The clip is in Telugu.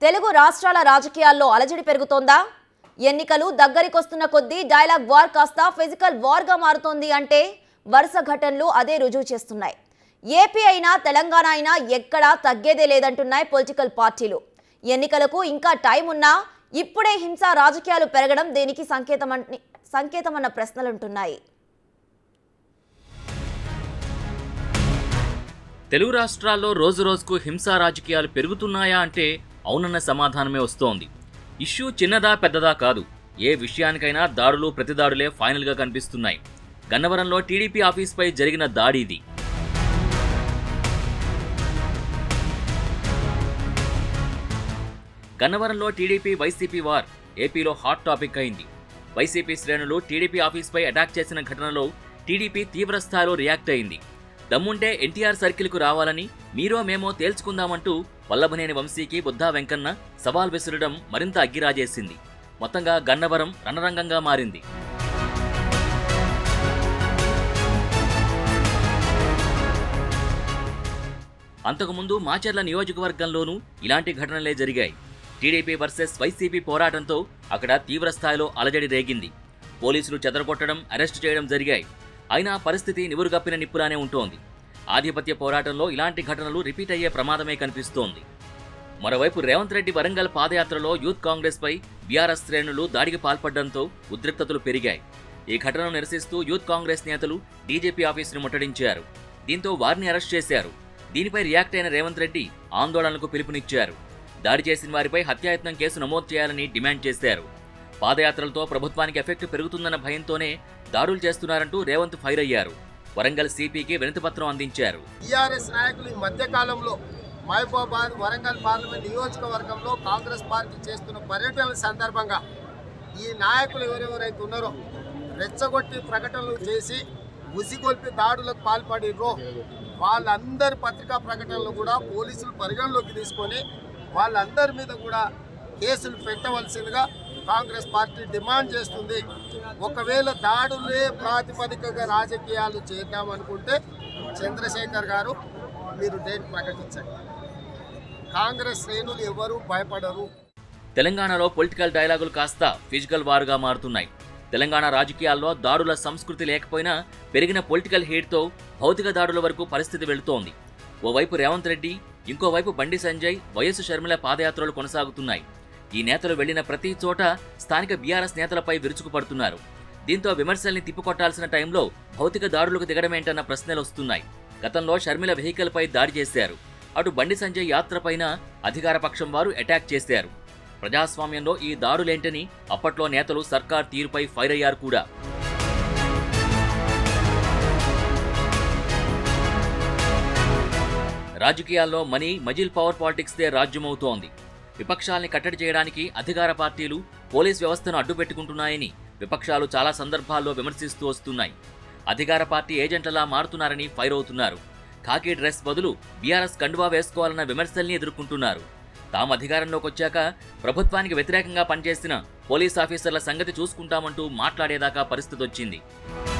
తెలుగు రాష్ట్రాల రాజకీయాల్లో అలజడి పెరుగుతోందా ఎన్నికలు దగ్గరికొస్తున్న కొద్దీ డైలాగ్ వార్ కాస్త ఫిజికల్ వార్గా మారుతోంది అంటే వరుస ఘటనలు అదే రుజువు చేస్తున్నాయి ఏపీ అయినా తెలంగాణ అయినా ఎక్కడా తగ్గేదే లేదంటున్నాయి పొలిటికల్ పార్టీలు ఎన్నికలకు ఇంకా టైం ఉన్నా ఇప్పుడే హింస రాజకీయాలు పెరగడం దేనికి సంకేతమని సంకేతమన్న ప్రశ్నలుంటున్నాయి తెలుగు రాష్ట్రాల్లో రోజు రోజుకు హింసా రాజకీయాలు పెరుగుతున్నాయా అంటే అవునన్న సమాధానమే వస్తోంది ఇష్యూ చిన్నదా పెద్దదా కాదు ఏ విషయానికైనా దాడులు ప్రతిదాడులే ఫైనల్గా కనిపిస్తున్నాయి గన్నవరంలో టీడీపీ ఆఫీస్పై జరిగిన దాడి ఇది గన్నవరంలో టీడీపీ వైసీపీ వార్ ఏపీలో హాట్ టాపిక్ అయింది వైసీపీ శ్రేణులు టీడీపీ ఆఫీస్పై అటాక్ చేసిన ఘటనలో టీడీపీ తీవ్ర స్థాయిలో రియాక్ట్ అయింది దమ్ముంటే ఎన్టీఆర్ సర్కిల్కు రావాలని మీరో మేమో తేల్చుకుందామంటూ వల్లభనేని వంశీకి బుద్ధా వెంకన్న సవాల్ విసురడం మరింత అగ్గిరాజేసింది మొత్తంగా గన్నవరం రణరంగంగా మారింది అంతకుముందు మాచర్ల నియోజకవర్గంలోనూ ఇలాంటి ఘటనలే జరిగాయి టీడీపీ వర్సెస్ వైసీపీ పోరాటంతో అక్కడ తీవ్ర స్థాయిలో అలజడి రేగింది పోలీసులు చెదరగొట్టడం అరెస్టు చేయడం జరిగాయి అయినా పరిస్థితి నివురుగప్పిన నిప్పులానే ఉంటోంది ఆధిపత్య పోరాటంలో ఇలాంటి ఘటనలు రిపీట్ అయ్యే ప్రమాదమే కనిపిస్తోంది మరోవైపు రేవంత్ రెడ్డి వరంగల్ పాదయాత్రలో యూత్ కాంగ్రెస్ పై బీఆర్ఎస్ శ్రేణులు దాడికి పాల్పడడంతో ఉద్రిక్తతలు పెరిగాయి ఈ ఘటనను నిరసిస్తూ యూత్ కాంగ్రెస్ నేతలు డీజీపీ ఆఫీసును ముట్టడించారు దీంతో వారిని అరెస్ట్ చేశారు దీనిపై రియాక్ట్ అయిన రేవంత్ రెడ్డి ఆందోళనలకు పిలుపునిచ్చారు దాడి చేసిన వారిపై హత్యాయత్నం కేసు నమోదు చేయాలని డిమాండ్ చేశారు పాదయాత్రలతో ప్రభుత్వానికి ఎఫెక్ట్ పెరుగుతుందన్న భయంతోనే దాడులు చేస్తున్నారంటూ రేవంత్ ఫైర్ అయ్యారు వరంగల్ సిపికి వినతిపత్రం అందించారు టీఆర్ఎస్ నాయకులు ఈ మధ్యకాలంలో మహబూబాబాద్ వరంగల్ పార్లమెంట్ నియోజకవర్గంలో కాంగ్రెస్ పార్టీ చేస్తున్న పర్యటనల సందర్భంగా ఈ నాయకులు ఎవరెవరైతే ఉన్నారో రెచ్చగొట్టి ప్రకటనలు చేసి ఉసిగొల్పి దాడులకు పాల్పడిర్రో వాళ్ళందరి పత్రికా ప్రకటనలు కూడా పోలీసులు పరిగణలోకి తీసుకొని వాళ్ళందరి మీద కూడా కేసులు పెట్టవలసిందిగా కాంగ్రెస్ పార్టీ డిమాండ్ చేస్తుంది ఒకవేళ దాడులే ప్రాతిపదికగా రాజకీయాలు చేద్దామనుకుంటే చంద్రశేఖర్ గారు మీరు డేట్ ప్రకటించండి కాంగ్రెస్ శ్రేణులు ఎవరు భయపడరు తెలంగాణలో పొలిటికల్ డైలాగులు కాస్త ఫిజికల్ వారుగా మారుతున్నాయి తెలంగాణ రాజకీయాల్లో దాడుల సంస్కృతి లేకపోయినా పెరిగిన పొలిటికల్ హేట్తో భౌతిక దాడుల వరకు పరిస్థితి వెళుతోంది ఓవైపు రేవంత్ రెడ్డి ఇంకోవైపు బండి సంజయ్ వైఎస్ షర్మిల పాదయాత్రలు కొనసాగుతున్నాయి ఈ నేతలు వెళ్లిన ప్రతి చోట స్థానిక బీఆర్ఎస్ నేతలపై విరుచుకుపడుతున్నారు దీంతో విమర్శల్ని తిప్పికొట్టాల్సిన టైంలో భౌతిక దాడులకు దిగడమేంటన్న ప్రశ్నలు వస్తున్నాయి గతంలో షర్మిల వెహికల్పై దాడి చేశారు అటు బండి సంజయ్ యాత్రపైన అధికార పక్షం వారు అటాక్ చేశారు ప్రజాస్వామ్యంలో ఈ దాడులేంటని అప్పట్లో నేతలు సర్కార్ తీరుపై ఫైర్ అయ్యారు కూడా రాజకీయాల్లో మనీ మజిల్ పవర్ పాలిటిక్స్దే రాజ్యమవుతోంది విపక్షాల్ని కట్టడి చేయడానికి అధికార పార్టీలు పోలీస్ వ్యవస్థను అడ్డుపెట్టుకుంటున్నాయని విపక్షాలు చాలా సందర్భాల్లో విమర్శిస్తూ వస్తున్నాయి అధికార పార్టీ ఏజెంట్లలా మారుతున్నారని ఫైర్ అవుతున్నారు ఖాకీ డ్రెస్ బదులు బీఆర్ఎస్ కండువా వేసుకోవాలన్న విమర్శల్ని ఎదుర్కొంటున్నారు తాము అధికారంలోకి వచ్చాక ప్రభుత్వానికి వ్యతిరేకంగా పనిచేసిన పోలీస్ ఆఫీసర్ల సంగతి చూసుకుంటామంటూ మాట్లాడేదాకా పరిస్థితి వచ్చింది